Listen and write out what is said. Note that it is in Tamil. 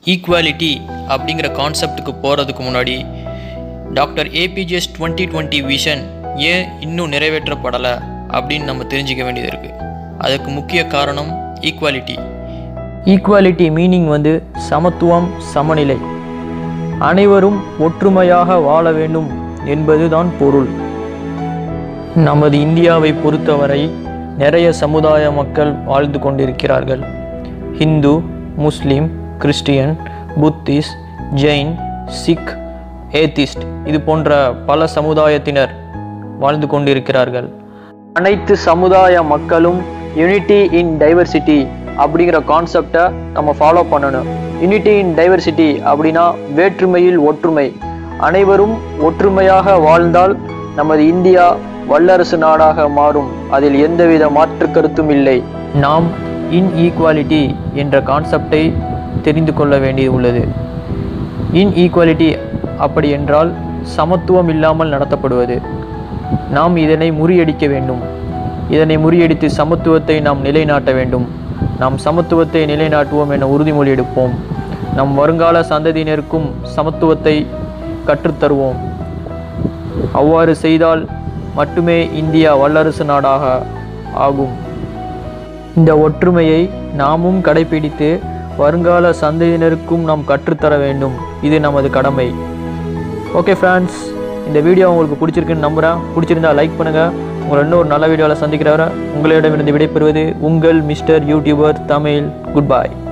ஈக்குவாலிட்டி அப்படிங்கிற கான்செப்டுக்கு போகிறதுக்கு முன்னாடி doctor APJ's twenty twenty vision ஏன் இன்னும் நிறைவேற்றப்படலை அப்படின்னு நம்ம தெரிஞ்சுக்க வேண்டியது இருக்குது அதுக்கு முக்கிய காரணம் ஈக்குவாலிட்டி ஈக்குவாலிட்டி மீனிங் வந்து சமத்துவம் சமநிலை அனைவரும் ஒற்றுமையாக வாழ வேண்டும் என்பதுதான் பொருள் நமது இந்தியாவை பொறுத்தவரை நிறைய சமுதாய மக்கள் வாழ்ந்து கொண்டிருக்கிறார்கள் Hindu Muslim Christian Buddhist Jain Sikh atheist இது போன்ற பல சமுதாயத்தினர் வாழ்ந்து கொண்டிருக்கிறார்கள் அனைத்து சமுதாய மக்களும் யூனிட்டி இன் டைவர்சிட்டி அப்படிங்கிற கான்செப்டை நம்ம ஃபாலோ பண்ணணும் யூனிட்டி இன் டைவர்சிட்டி அப்படின்னா வேற்றுமையில் ஒற்றுமை அனைவரும் ஒற்றுமையாக வாழ்ந்தால் நமது இந்தியா வல்லரசு நாடாக மாறும் அதில் எந்தவித மாற்று கருத்தும் இல்லை நாம் இன்ஈக்குவாலிட்டி என்ற கான்செப்டை தெரிந்து கொள்ள வேண்டியுள்ளது இன்ஈக்குவாலிட்டி அப்படி என்றால் சமத்துவம் இல்லாமல் நடத்தப்படுவது நாம் இதனை முறியடிக்க வேண்டும் இதனை முறியடித்து சமத்துவத்தை நாம் நிலைநாட்ட வேண்டும் நாம் சமத்துவத்தை நிலைநாட்டுவோம் என உறுதிமொழி எடுப்போம் நம் வருங்கால சந்ததியினருக்கும் சமத்துவத்தை கற்றுத்தருவோம் அவ்வாறு செய்தால் மட்டுமே இந்தியா வல்லரசு நாடாக ஆகும் இந்த ஒற்றுமையை நாமும் கடைபிடித்து வருங்கால சந்ததியினருக்கும் நாம் கற்றுத்தர வேண்டும் இது நமது கடமை ஓகே ஃப்ரெண்ட்ஸ் இந்த வீடியோ உங்களுக்கு பிடிச்சிருக்குன்னு நம்புகிறேன் பிடிச்சிருந்தா லைக் பண்ணுங்கள் உங்களை இன்னொரு நல்ல வீடியோவில் சந்திக்கிறவரை உங்களிடமிருந்து விடைபெறுவது உங்கள் mister YouTuber Tamil good by